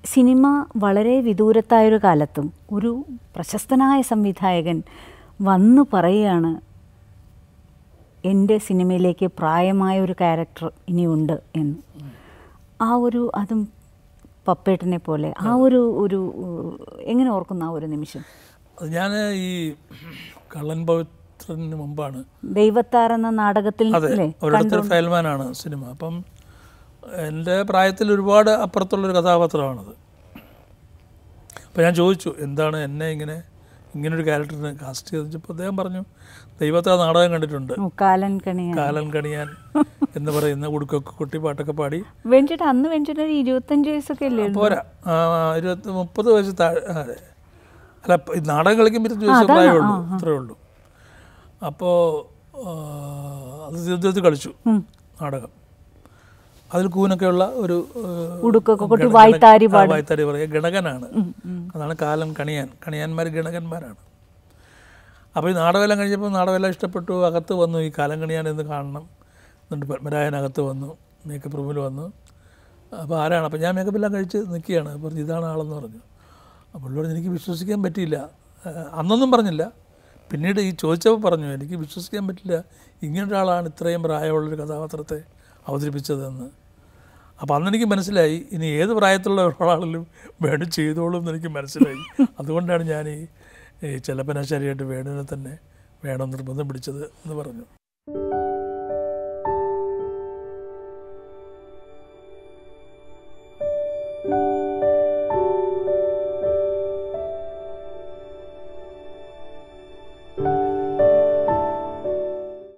cinema വളരെ വിദൂരത്തായൊരു കാലത്തും ഒരു പ്രശസ്തനായ സംവിധായകൻ വന്നു പറയുകയാണ് എൻ്റെ സിനിമയിലേക്ക് പ്രായമായ ഒരു ക്യാരക്ടർ ഇനിയുണ്ട് എന്ന് ആ ഒരു അതും പപ്പേട്ടനെ പോലെ ആ ഒരു ഒരു ഉം, എങ്ങനെ ഓർക്കുന്ന ആ ഒരു നിമിഷം അത് ഞാൻ ഈ കള്ളൻ പവിത്രന് മുമ്പാണ് ദൈവത്താർ എന്ന നാടകത്തിൽ അതെ അല്ലേ ഒരിടത്തൊരു ഫയൽമാനാണ് സിനിമ അപ്പം എൻ്റെ പ്രായത്തിൽ ഒരുപാട് അപ്പുറത്തുള്ളൊരു കഥാപാത്രമാണത് അപ്പം ഞാൻ ചോദിച്ചു എന്താണ് എന്നെ ഇങ്ങനെ ഇങ്ങനൊരു ക്യാരക്ടറിനെ കാസ്റ്റ് ചെയ്തപ്പോൾ അദ്ദേഹം പറഞ്ഞു ദൈവത്തെ നാടകം കണ്ടിട്ടുണ്ട് ഓ, കാലൻ കണിയ കാലൻ കണിയാൻ എന്ന് പറയുന്ന ഉടുക്കൊക്കെ കുട്ടി പാട്ടൊക്കെ പാടി വെഞ്ചേട്ടാ അന്ന് വെഞ്ചേട്ടാ ഒരു ഇരുപത്തഞ്ച് വയസ്സൊക്കെ അല്ലേ പോരാ ആ, ഇരുപത്തി മുപ്പത് വയസ്സ് താഴെ ആ, അതെ അല്ല ഇപ്പൊ ഈ നാടകം കളിക്കുമ്പോൾ ഇരുപത്തി വയസ്സ് പ്രായമുള്ളൂ അത്രേ ഉള്ളൂ അപ്പോൾ അത് തീർച്ചയായിട്ടും കളിച്ചു നാടകം അതിൽ കൂനൊക്കെയുള്ള ഒരു ഏഹ്, ഉടുക്കൊക്കെ കൊട്ടി ഗണ- വായ്ത്താരി ആ, വായ്ത്താരി പറയുക ഗണകനാണ് അതാണ് കാലൻ കണിയാൻ കണിയാന്മാർ ഗണകന്മാരാണ് അപ്പോൾ ഈ നാടകമെല്ലാം കഴിഞ്ഞപ്പോൾ നാടകമെല്ലാം ഇഷ്ടപ്പെട്ടു അകത്ത് വന്നു ഈ കാലം കണിയാൻ എന്ന് കാണണം എന്നിട്ട് പത്മരായൻ അകത്ത് വന്നു മേക്കപ്പ് റൂമിൽ വന്നു അപ്പോൾ ആരാണ് അപ്പോൾ ഞാൻ മേക്കപ്പ് എല്ലാം കഴിച്ച് നിൽക്കുകയാണ് പറഞ്ഞു ഇതാണ് ആളെന്ന് പറഞ്ഞു അപ്പോൾ പുള്ളി പറഞ്ഞു എനിക്ക് വിശ്വസിക്കാൻ പറ്റിയില്ല ആ, അന്നൊന്നും പറഞ്ഞില്ല പിന്നീട് ഈ ചോദിച്ചപ്പോൾ പറഞ്ഞു എനിക്ക് വിശ്വസിക്കാൻ പറ്റില്ല ഇങ്ങനൊരാളാണ് ഇത്രയും പ്രായമുള്ളൊരു കഥാപാത്രത്തെ അവതരിപ്പിച്ചതെന്ന് അപ്പോൾ അന്ന് എനിക്ക് മനസ്സിലായി ഇനി ഏത് പ്രായത്തിലുള്ള ഒരാളിലും വേണു ചെയ്തോളും എന്ന് എനിക്ക് മനസ്സിലായി അതുകൊണ്ടാണ് ഞാൻ ഈ ഈ ചെലപ്പനാശാരിയായിട്ട് വേണുവിനെ തന്നെ വേണം നിർബന്ധം പിടിച്ചത് എന്ന് പറഞ്ഞു